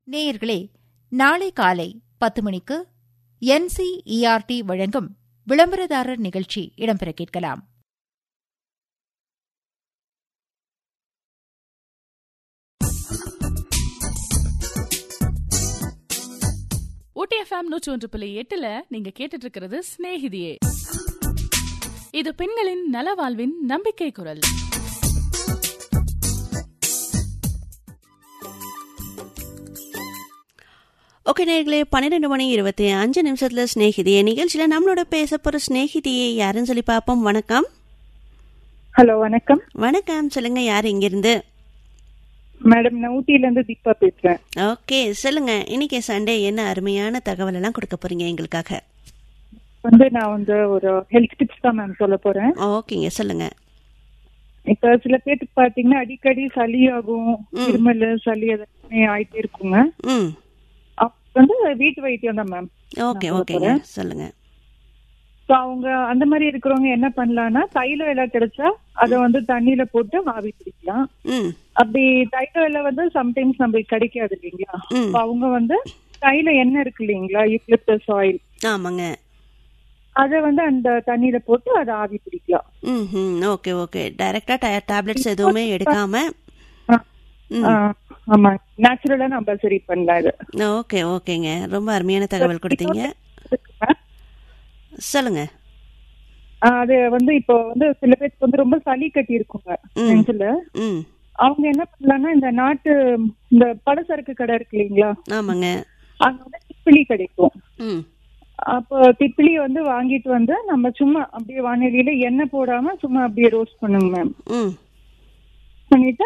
நேயர்களே நாளை காலை பத்து மணிக்கு என்சிஇஆர்டி வழங்கும் விளம்பரதாரர் நிகழ்ச்சி இடம்பெற கேட்கலாம் ஊட்டி எஃப்எம் நூற்றி ஒன்று புள்ளி எட்டுல நீங்க கேட்டுட்டு இருக்கிறது சிநேகிதியே இது பெண்களின் நலவாழ்வின் நம்பிக்கை குரல் ஓகே நேர்களே பன்னிரெண்டு மணி இருபத்தி அஞ்சு நிமிஷத்துல ஸ்நேகிதியே நிகழ்ச்சியில நம்மளோட பேச போற ஸ்நேகிதியே யாருன்னு சொல்லி பார்ப்போம் வணக்கம் ஹலோ வணக்கம் வணக்கம் சொல்லுங்க யார் இங்கிருந்து மேடம் நான் ஊட்டியில இருந்து தீபா பேசுறேன் ஓகே சொல்லுங்க இன்னைக்கு சண்டே என்ன அருமையான தகவல் எல்லாம் கொடுக்க போறீங்க எங்களுக்காக வந்து நான் வந்து ஒரு ஹெல்த் டிப்ஸ் தான் மேம் சொல்ல போறேன் ஓகேங்க சொல்லுங்க இப்ப சில பேருக்கு பாத்தீங்கன்னா அடிக்கடி சளி ஆகும் இருமல் சளி அதெல்லாமே ஆயிட்டே இருக்குங்க ம் அப்ப வந்து வீட்டு வைத்தியம் தான் மேம் ஓகே நான் சொல்ல ஓகேங்க சொல்லுங்க ஸோ அவங்க அந்த மாதிரி இருக்கிறவங்க என்ன பண்ணலாம்னா தைல இலை கிடைச்சா அதை வந்து தண்ணியில போட்டு ஆவி பிடிக்கலாம் ம் அப்படி தைல இலை வந்து சம்டைம்ஸ் நம்மளுக்கு கிடைக்காது இல்லைங்களா ம். அப்ப அவங்க வந்து தைல எண்ணெய் இருக்கு இல்லைங்களா யூக்லிப்டஸ் ஆயில் ஆமாங்க அதை வந்து அந்த தண்ணியில போட்டு அதை ஆவி பிடிக்கலாம் ம் ம் ஓகே ஓகே டைரக்டா டேப்லெட்ஸ் எதுவுமே எடுக்காம ஆ. ம். ஆ, ஆமா நேச்சுரலா நம்ம சரி பண்ணலாம் இது ஓகே ஓகேங்க ரொம்ப அருமையான தகவல் கொடுத்தீங்க சொல்லுங்க ஆ, அது வந்து இப்போ வந்து சில பேருக்கு வந்து ரொம்ப சளி கட்டி இருக்குங்க ம். நெஞ்சில ம் அவங்க என்ன பண்ணலாம்னா இந்த நாட்டு இந்த பலசரக்கு கடை இருக்கு இல்லைங்களா ஆமாங்க அங்க வந்து திப்பிலி கிடைக்கும் ம் அப்போ திப்பிலி வந்து வாங்கிட்டு வந்து நம்ம சும்மா அப்படியே வானிலையில எண்ணெய் போடாம சும்மா அப்படியே ரோஸ்ட் பண்ணுங்க மேம் ம் பண்ணிட்டு